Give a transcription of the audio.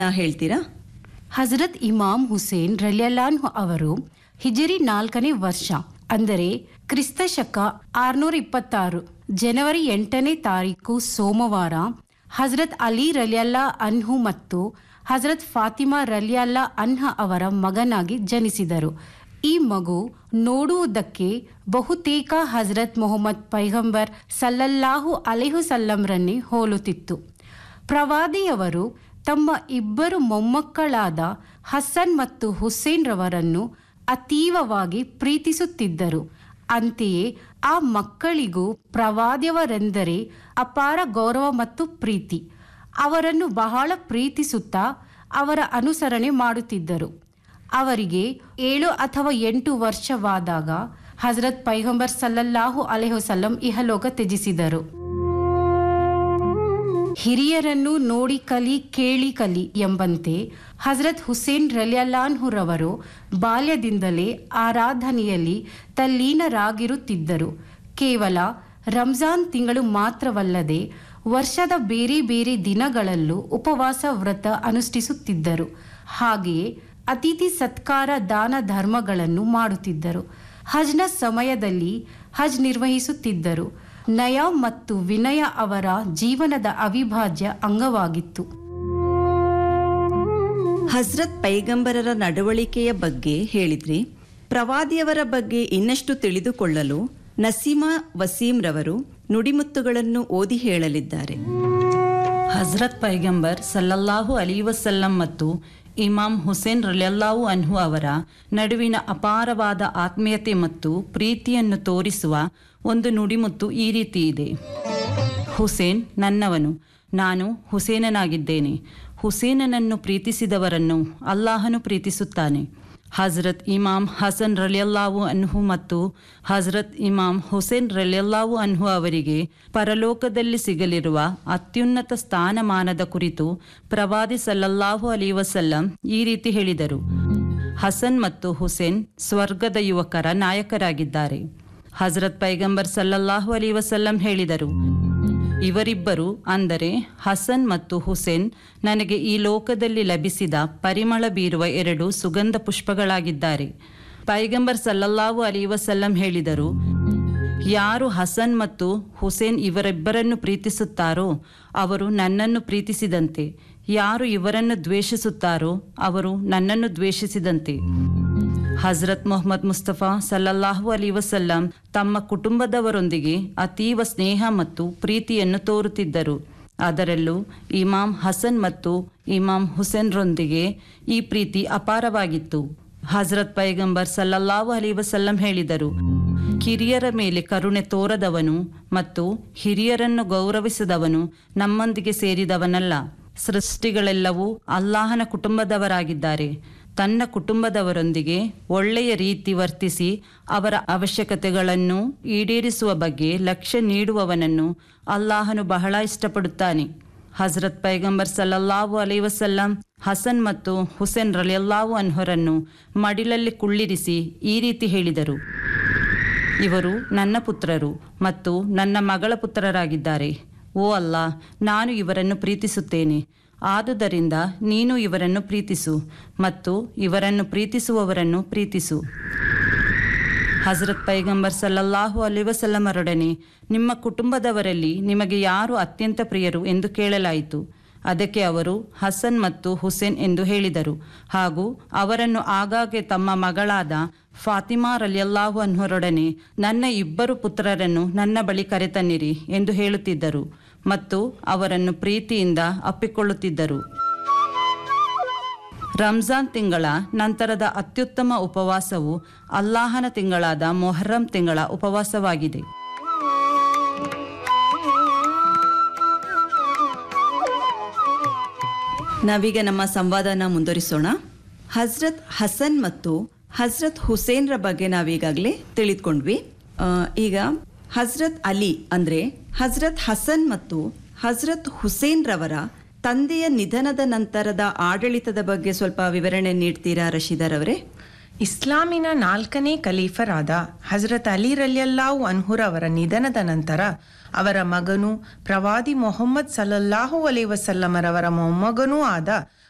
ಹೇಳ್ತೀರಾ ಹಜರತ್ ಇಮಾಮ್ ಹುಸೇನ್ ರಲಿಯಲ್ಲಾನ್ ಅವರು ಹಿಜರಿ ನಾಲ್ಕನೇ ವರ್ಷ ಅಂದರೆ ಕ್ರಿಸ್ತ ಶಕ ಆರ್ನೂರ ಇಪ್ಪತ್ತಾರು ಜನವರಿ ಎಂಟನೇ ತಾರೀಕು ಸೋಮವಾರ ಹಜರತ್ ಅಲಿ ರಲಿಯಲ್ಲಾ ಅನ್ಹು ಮತ್ತು ಹಜರತ್ ಫಾತಿಮಾ ರಲಿಯಲ್ಲಾ ಅನ್ಹ ಅವರ ಮಗನಾಗಿ ಜನಿಸಿದರು ಈ ಮಗು ನೋಡುವುದಕ್ಕೆ ಬಹುತೇಕ ಹಜರತ್ ಮೊಹಮ್ಮದ್ ಪೈಗಂಬರ್ ಸಲ್ಲಲ್ಲಾಹು ಅಲೆಹು ಸಲ್ಲಂರನ್ನೇ ಹೋಲುತ್ತಿತ್ತು ಪ್ರವಾದಿಯವರು ತಮ್ಮ ಇಬ್ಬರು ಮೊಮ್ಮಕ್ಕಳಾದ ಹಸನ್ ಮತ್ತು ಹುಸೇನ್ ರವರನ್ನು ಅತೀವವಾಗಿ ಪ್ರೀತಿಸುತ್ತಿದ್ದರು ಅಂತೆಯೇ ಆ ಮಕ್ಕಳಿಗೂ ಪ್ರವಾದಿಯವರೆಂದರೆ ಅಪಾರ ಗೌರವ ಮತ್ತು ಪ್ರೀತಿ ಅವರನ್ನು ಬಹಳ ಪ್ರೀತಿಸುತ್ತಾ ಅವರ ಅನುಸರಣೆ ಮಾಡುತ್ತಿದ್ದರು ಅವರಿಗೆ ಏಳು ಅಥವಾ ಎಂಟು ವರ್ಷವಾದಾಗ ಹಜರತ್ ಪೈಗಂಬರ್ ಸಲ್ಲಲ್ಲಾಹು ಅಲೆಹುಸಲ್ಲಂ ಇಹಲೋಕ ತ್ಯಜಿಸಿದರು ಹಿರಿಯರನ್ನು ನೋಡಿ ಕಲಿ ಕೇಳಿ ಕಲಿ ಎಂಬಂತೆ ಹಜರತ್ ಹುಸೇನ್ ರಲಿಯಲ್ಲಾನ್ಹುರವರು ಬಾಲ್ಯದಿಂದಲೇ ಆರಾಧನೆಯಲ್ಲಿ ತಲ್ಲೀನರಾಗಿರುತ್ತಿದ್ದರು ಕೇವಲ ರಂಜಾನ್ ತಿಂಗಳು ಮಾತ್ರವಲ್ಲದೆ ವರ್ಷದ ಬೇರೆ ಬೇರೆ ದಿನಗಳಲ್ಲೂ ಉಪವಾಸ ವ್ರತ ಅನುಷ್ಠಿಸುತ್ತಿದ್ದರು ಹಾಗೆಯೇ ಅತಿಥಿ ಸತ್ಕಾರ ದಾನ ಧರ್ಮಗಳನ್ನು ಮಾಡುತ್ತಿದ್ದರು ಹಜ್ನ ಸಮಯದಲ್ಲಿ ಹಜ್ ನಿರ್ವಹಿಸುತ್ತಿದ್ದರು ನಯ ಮತ್ತು ವಿನಯ ಅವರ ಜೀವನದ ಅವಿಭಾಜ್ಯ ಅಂಗವಾಗಿತ್ತು ಹಜ್ರತ್ ಪೈಗಂಬರರ ನಡವಳಿಕೆಯ ಬಗ್ಗೆ ಹೇಳಿದ್ರಿ ಪ್ರವಾದಿಯವರ ಬಗ್ಗೆ ಇನ್ನಷ್ಟು ತಿಳಿದುಕೊಳ್ಳಲು ನಸೀಮಾ ವಸೀಂ ರವರು ನುಡಿಮುತ್ತುಗಳನ್ನು ಓದಿ ಹೇಳಲಿದ್ದಾರೆ ಹಜ್ರತ್ ಪೈಗಂಬರ್ ಸಲ್ಲಲ್ಲಾಹು ಅಲಿ ವಸಲ್ಲಂ ಮತ್ತು ಇಮಾಮ್ ಹುಸೇನ್ ರಲಿಯಲ್ಲಾಹು ಅನ್ಹು ಅವರ ನಡುವಿನ ಅಪಾರವಾದ ಆತ್ಮೀಯತೆ ಮತ್ತು ಪ್ರೀತಿಯನ್ನು ತೋರಿಸುವ ಒಂದು ನುಡಿಮುತ್ತು ಈ ರೀತಿ ಇದೆ ಹುಸೇನ್ ನನ್ನವನು ನಾನು ಹುಸೇನನಾಗಿದ್ದೇನೆ ಹುಸೇನನನ್ನು ಪ್ರೀತಿಸಿದವರನ್ನು ಅಲ್ಲಾಹನು ಪ್ರೀತಿಸುತ್ತಾನೆ ಹಜರತ್ ಇಮಾಮ್ ಹಸನ್ ರಲಿಯಲ್ಲಾವು ಅನ್ಹು ಮತ್ತು ಹಜರತ್ ಇಮಾಮ್ ಹುಸೇನ್ ರಲಿಯಲ್ಲಾವು ಅನ್ಹು ಅವರಿಗೆ ಪರಲೋಕದಲ್ಲಿ ಸಿಗಲಿರುವ ಅತ್ಯುನ್ನತ ಸ್ಥಾನಮಾನದ ಕುರಿತು ಪ್ರವಾದಿ ಸಲ್ಲಲ್ಲಾಹು ಅಲಿ ವಸಲ್ಲಂ ಈ ರೀತಿ ಹೇಳಿದರು ಹಸನ್ ಮತ್ತು ಹುಸೇನ್ ಸ್ವರ್ಗದ ಯುವಕರ ನಾಯಕರಾಗಿದ್ದಾರೆ ಹಜರತ್ ಪೈಗಂಬರ್ ಸಲ್ಲಲ್ಲಾಹು ಅಲಿ ವಸಲ್ಲಂ ಹೇಳಿದರು ಇವರಿಬ್ಬರು ಅಂದರೆ ಹಸನ್ ಮತ್ತು ಹುಸೇನ್ ನನಗೆ ಈ ಲೋಕದಲ್ಲಿ ಲಭಿಸಿದ ಪರಿಮಳ ಬೀರುವ ಎರಡು ಸುಗಂಧ ಪುಷ್ಪಗಳಾಗಿದ್ದಾರೆ ಪೈಗಂಬರ್ ಸಲ್ಲಲ್ಲಾಹು ಅಲಿ ವಸಲ್ಲಂ ಹೇಳಿದರು ಯಾರು ಹಸನ್ ಮತ್ತು ಹುಸೇನ್ ಇವರಿಬ್ಬರನ್ನು ಪ್ರೀತಿಸುತ್ತಾರೋ ಅವರು ನನ್ನನ್ನು ಪ್ರೀತಿಸಿದಂತೆ ಯಾರು ಇವರನ್ನು ದ್ವೇಷಿಸುತ್ತಾರೋ ಅವರು ನನ್ನನ್ನು ದ್ವೇಷಿಸಿದಂತೆ ಹಜರತ್ ಮೊಹಮ್ಮದ್ ಮುಸ್ತಫಾ ಸಲ್ಲಲ್ಲಾಹು ಅಲಿ ವಸಲ್ಲಂ ತಮ್ಮ ಕುಟುಂಬದವರೊಂದಿಗೆ ಅತೀವ ಸ್ನೇಹ ಮತ್ತು ಪ್ರೀತಿಯನ್ನು ತೋರುತ್ತಿದ್ದರು ಅದರಲ್ಲೂ ಇಮಾಮ್ ಹಸನ್ ಮತ್ತು ಇಮಾಮ್ ಹುಸೇನ್ರೊಂದಿಗೆ ಈ ಪ್ರೀತಿ ಅಪಾರವಾಗಿತ್ತು ಹಜರತ್ ಪೈಗಂಬರ್ ಸಲ್ಲಲ್ಲಾಹು ಅಲಿ ವಸಲ್ಲಂ ಹೇಳಿದರು ಕಿರಿಯರ ಮೇಲೆ ಕರುಣೆ ತೋರದವನು ಮತ್ತು ಹಿರಿಯರನ್ನು ಗೌರವಿಸದವನು ನಮ್ಮೊಂದಿಗೆ ಸೇರಿದವನಲ್ಲ ಸೃಷ್ಟಿಗಳೆಲ್ಲವೂ ಅಲ್ಲಾಹನ ಕುಟುಂಬದವರಾಗಿದ್ದಾರೆ ತನ್ನ ಕುಟುಂಬದವರೊಂದಿಗೆ ಒಳ್ಳೆಯ ರೀತಿ ವರ್ತಿಸಿ ಅವರ ಅವಶ್ಯಕತೆಗಳನ್ನು ಈಡೇರಿಸುವ ಬಗ್ಗೆ ಲಕ್ಷ್ಯ ನೀಡುವವನನ್ನು ಅಲ್ಲಾಹನು ಬಹಳ ಇಷ್ಟಪಡುತ್ತಾನೆ ಹಜರತ್ ಪೈಗಂಬರ್ ಸಲ್ಲಲ್ಲಾಹು ಅಲೈ ವಸಲ್ಲಂ ಹಸನ್ ಮತ್ತು ಹುಸೇನ್ ರಲಿಯಲ್ಲಾಹು ಅನ್ಹರನ್ನು ಮಡಿಲಲ್ಲಿ ಕುಳ್ಳಿರಿಸಿ ಈ ರೀತಿ ಹೇಳಿದರು ಇವರು ನನ್ನ ಪುತ್ರರು ಮತ್ತು ನನ್ನ ಮಗಳ ಪುತ್ರರಾಗಿದ್ದಾರೆ ಓ ಅಲ್ಲ ನಾನು ಇವರನ್ನು ಪ್ರೀತಿಸುತ್ತೇನೆ ಆದುದರಿಂದ ನೀನು ಇವರನ್ನು ಪ್ರೀತಿಸು ಮತ್ತು ಇವರನ್ನು ಪ್ರೀತಿಸುವವರನ್ನು ಪ್ರೀತಿಸು ಹಜರತ್ ಪೈಗಂಬರ್ ಸಲ್ಲಲ್ಲಾಹು ಅಲಿ ವಸಲ್ಲಮರೊಡನೆ ನಿಮ್ಮ ಕುಟುಂಬದವರಲ್ಲಿ ನಿಮಗೆ ಯಾರು ಅತ್ಯಂತ ಪ್ರಿಯರು ಎಂದು ಕೇಳಲಾಯಿತು ಅದಕ್ಕೆ ಅವರು ಹಸನ್ ಮತ್ತು ಹುಸೇನ್ ಎಂದು ಹೇಳಿದರು ಹಾಗೂ ಅವರನ್ನು ಆಗಾಗ್ಗೆ ತಮ್ಮ ಮಗಳಾದ ಫಾತಿಮಾ ರಲಿಯಲ್ಲಾಹು ಅನ್ಹರೊಡನೆ ನನ್ನ ಇಬ್ಬರು ಪುತ್ರರನ್ನು ನನ್ನ ಬಳಿ ಕರೆತನ್ನಿರಿ ಎಂದು ಹೇಳುತ್ತಿದ್ದರು ಮತ್ತು ಅವರನ್ನು ಪ್ರೀತಿಯಿಂದ ಅಪ್ಪಿಕೊಳ್ಳುತ್ತಿದ್ದರು ರಂಜಾನ್ ತಿಂಗಳ ನಂತರದ ಅತ್ಯುತ್ತಮ ಉಪವಾಸವು ಅಲ್ಲಾಹನ ತಿಂಗಳಾದ ಮೊಹರ್ರಂ ತಿಂಗಳ ಉಪವಾಸವಾಗಿದೆ ನಾವೀಗ ನಮ್ಮ ಸಂವಾದನ ಮುಂದುವರಿಸೋಣ ಹಜ್ರತ್ ಹಸನ್ ಮತ್ತು ಹಜ್ರತ್ ಹುಸೇನ್ರ ಬಗ್ಗೆ ನಾವೀಗಾಗಲೇ ತಿಳಿದುಕೊಂಡ್ವಿ ಆ, ಈಗ ಹಜ್ರತ್ ಅಲಿ ಅಂದರೆ ಹಜ್ರತ್ ಹಸನ್ ಮತ್ತು ಹಜ್ರತ್ ಹುಸೇನ್ ರವರ ತಂದೆಯ ನಿಧನದ ನಂತರದ ಆಡಳಿತದ ಬಗ್ಗೆ ಸ್ವಲ್ಪ ವಿವರಣೆ ನೀಡ್ತೀರಾ ರಶೀದರ್ ಅವರೇ ಇಸ್ಲಾಮಿನ ನಾಲ್ಕನೇ ಖಲೀಫರಾದ ಹಜರತ್ ಅಲಿ ರಲಿಯಲ್ಲಾಹು ಅನ್ಹುರ್ ಅವರ ನಿಧನದ ನಂತರ ಅವರ ಮಗನು ಪ್ರವಾದಿ ಮೊಹಮ್ಮದ್ ಸಲ್ಲಲ್ಲಾಹು ಅಲೈ ವಸಲ್ಲಮರವರ ಮೊಮ್ಮಗನೂ ಆದ